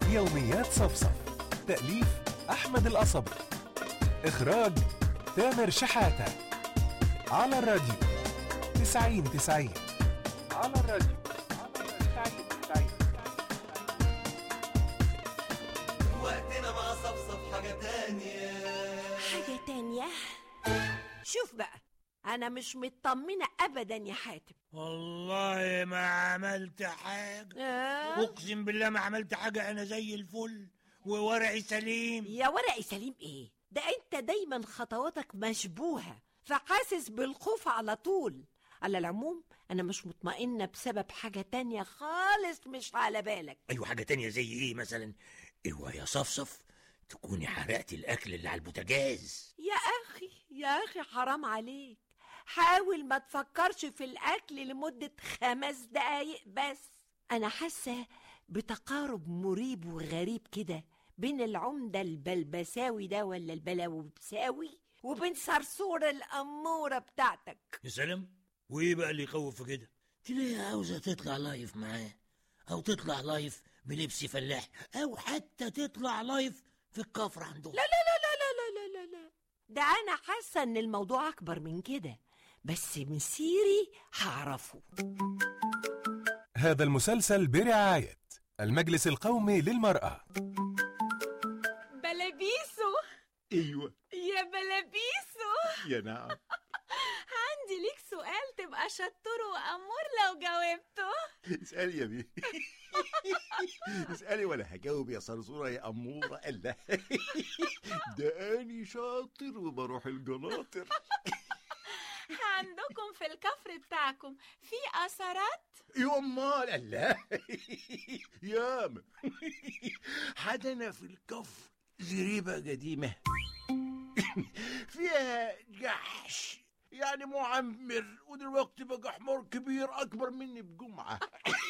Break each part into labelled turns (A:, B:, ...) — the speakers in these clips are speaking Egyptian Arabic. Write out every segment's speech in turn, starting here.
A: يوميات صفصف تأليف أحمد القصبي إخراج تامر شحاتة على الراديو تسعين تسعين على الراديو تسعين تسعين
B: وقتنا مع صفصف حاجة تانية
C: حاجة تانية شوف بقى أنا مش مطمنة أبدا يا حاتم
D: والله ما عملت حاجة
C: آه؟
D: أقسم بالله ما عملت حاجة أنا زي الفل وورقي سليم
C: يا ورقي سليم إيه ده أنت دايما خطواتك مشبوهة فحاسس بالخوف على طول على العموم أنا مش مطمئنة بسبب حاجة تانية خالص مش على بالك
D: أيوة حاجة تانية زي إيه مثلا أيوة يا صفصف تكوني حرقتي الأكل اللي على البوتاجاز
C: يا أخي يا أخي حرام عليك حاول ما تفكرش في الأكل لمدة خمس دقايق بس أنا حاسة بتقارب مريب وغريب كده بين العمدة البلبساوي ده ولا البلاوبساوي وبين صرصور الأمورة بتاعتك
D: يا سلام وإيه بقى اللي يخوف في كده تلاقيها عاوزة تطلع لايف معاه أو تطلع لايف بلبس فلاح أو حتى تطلع لايف في الكفر عندهم
C: لا لا لا لا لا لا لا لا لا ده أنا حاسة إن الموضوع أكبر من كده بس مسيري هعرفه
A: هذا المسلسل برعاية المجلس القومي للمرأة
E: بلابيسو
F: ايوه
E: يا بلابيسو
F: يا نعم
E: عندي ليك سؤال تبقى شطور وأمور لو جاوبته
F: اسالي يا بيه اسالي ولا هجاوب يا صرصوره يا اموره الله ده اني شاطر وبروح الجناطر
E: عندكم في الكفر بتاعكم في أثرات
F: يا امال الله ياما حدنا في الكفر زريبه قديمه فيها جحش يعني معمر ودلوقتي بقى حمار كبير اكبر مني بجمعه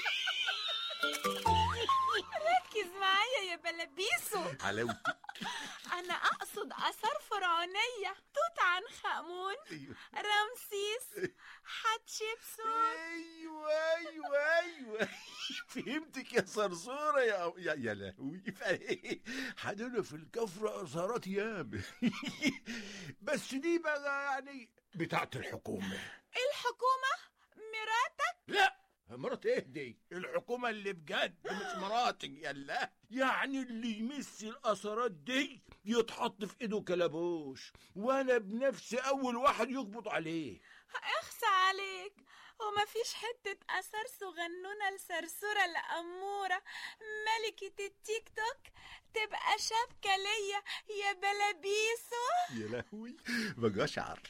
E: ركز معايا يا بلابيسو
F: حلاوتي
E: أنا أقصد آثار فرعونية توت عنخ آمون
F: ايوه
E: رمسيس حتشبسوت
F: ايوه ايوه ايوه فهمتك يا صرصوره يا يا, يا لهوي حدنا في الكفر اثارات ياما بس دي بقى يعني بتاعت الحكومه
E: الحكومة مراتك
F: لا مرات ايه دي الحكومة اللي بجد مش مراتك يلا يعني اللي يمس الأثرات دي يتحط في ايده كلبوش وانا بنفسي اول واحد يقبض عليه
E: اخسى عليك ومفيش حتة أثر صغنونة لسرسورة الأمورة ملكة التيك توك تبقى شبكة ليا يا بلابيسو
F: يا لهوي بقى اشعر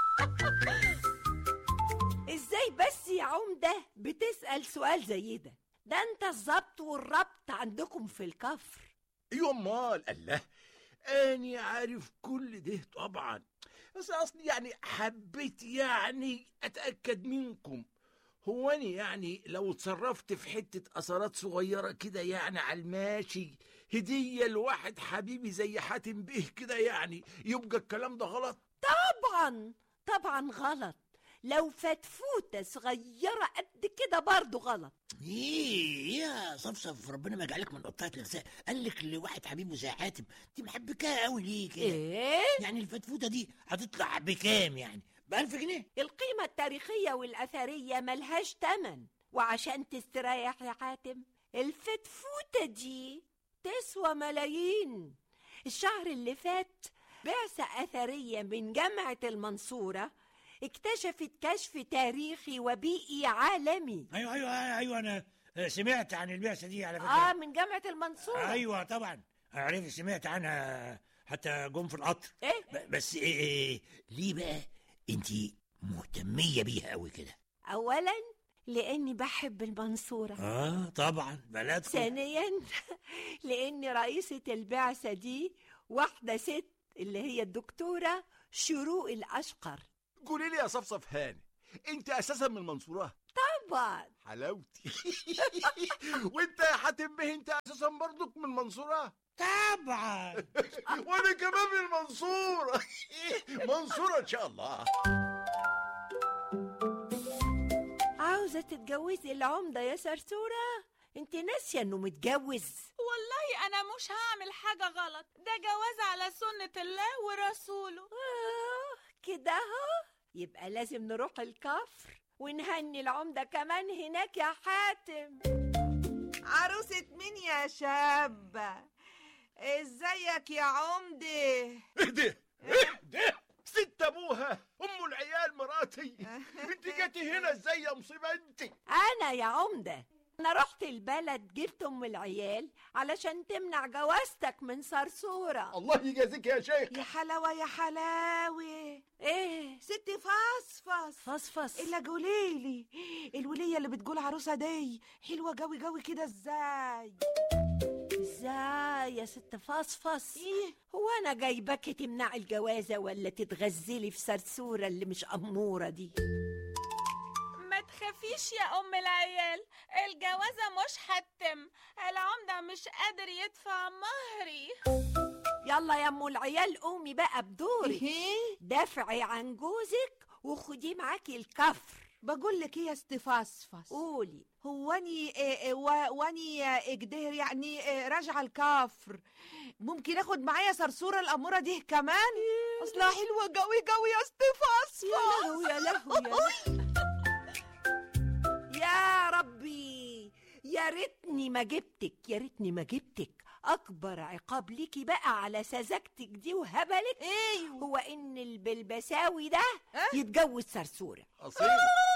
C: ازاي بس يا عمدة بتسأل سؤال زي ده ده انت الظبط والربط عندكم في الكفر
F: ايوه امال الله اني عارف كل ده طبعا بس اصلي يعني حبيت يعني اتاكد منكم هو أنا يعني لو اتصرفت في حتة أثرات صغيرة كده يعني على الماشي هدية لواحد حبيبي زي حاتم بيه كده يعني يبقى الكلام ده غلط
C: طبعا طبعا غلط لو فتفوتة صغيرة قد كده برضو غلط
D: ايه يا صفصف ربنا ما يجعلك من قطاعة الغساء قال لك لواحد حبيبه زي حاتم دي محبكاه قوي ليه كده
C: ايه
D: يعني الفتفوته دي هتطلع بكام يعني بألف جنيه
C: القيمة التاريخية والأثرية ملهاش تمن وعشان تستريح يا حاتم الفتفوتة دي تسوى ملايين الشهر اللي فات بعثة أثرية من جامعة المنصورة اكتشفت كشف تاريخي وبيئي عالمي
D: ايوه ايوه ايوه انا سمعت عن البعثه دي على فكره
C: اه من جامعة المنصورة
D: ايوه طبعا عرفت سمعت عنها حتى جم في القطر
C: ايه
D: ب- بس إيه إيه ليه بقى انت مهتميه بيها قوي كده
C: أولا لأني بحب المنصورة
D: اه طبعا بلدكم
C: ثانيا لأن رئيسة البعثة دي واحدة ست اللي هي الدكتورة شروق الأشقر
F: قولي لي يا صفصف هاني انت اساسا من المنصورة
C: طبعا
F: حلاوتي وانت يا حاتم به انت اساسا برضك من المنصورة
D: طبعا
F: وانا كمان من المنصورة منصورة ان شاء الله
C: عاوزة تتجوزي العمدة يا سرسورة انت ناسية انه متجوز
E: والله مش هعمل حاجة غلط ده جواز على سنة الله ورسوله
C: آه كده اهو يبقى لازم نروح الكفر ونهني العمدة كمان هناك يا حاتم
G: عروسة مين يا شابة ازيك يا عمدة
F: ايه ده ايه ده ست ابوها ام العيال مراتي انت جيتي هنا ازاي يا مصيبه انت
C: أنا يا عمدة أنا رحت البلد جبت أم العيال علشان تمنع جوازتك من صرصورة
F: الله يجازيك يا شيخ
G: يا حلاوة يا حلاوة
C: إيه
G: ست فصفص
C: فصفص
G: إلا قوليلي الولية اللي بتقول عروسة دي حلوة قوي قوي كده ازاي
C: ازاي يا ست فصفص
G: ايه
C: هو انا جايباكي تمنعي الجوازه ولا تتغزلي في صرصوره اللي مش اموره دي
E: ما تخافيش يا أم العيال الجوازة مش هتتم العمدة مش قادر يدفع مهري
C: يلا يا ام العيال قومي بقى بدورك
G: ايه
C: دافعي عن جوزك وخديه معاكي الكفر
G: بقول لك ايه يا ست فصفص
C: قولي
G: هو اني إيه إيه و- واني اجدهر يعني إيه راجعه الكفر ممكن اخد معايا صرصوره الاموره دي كمان اصلها حلوه قوي قوي يا ست فصفص
C: يا لهوي يا لهوي يا لهوي يا ربي يا ريتني ما جبتك يا ريتني ما جبتك اكبر عقاب ليكي بقى على سذاجتك دي وهبلك
G: ايوه
C: هو ان البلبساوي ده
G: أه؟
C: يتجوز صرصوره
F: اصيل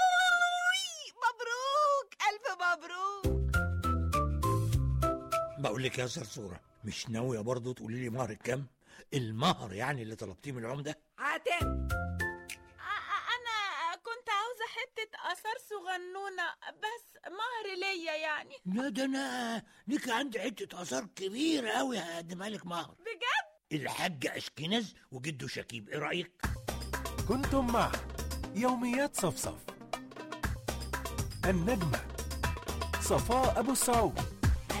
G: مبروك الف مبروك
D: بقول لك يا صرصورة مش ناوية برضه تقولي لي مهر كام المهر يعني اللي طلبتيه من العمدة
C: حاتم
E: ع- أنا كنت عاوزة حتة آثار صغنونة بس مهر ليا يعني
D: لا ده انا ليك عندي حتة آثار كبيرة أوي هقدمها لك مهر
E: بجد
D: الحاج أشكنز وجده شكيب ايه رأيك؟
A: كنتم مع يوميات صفصف النجمة صفاء أبو السعود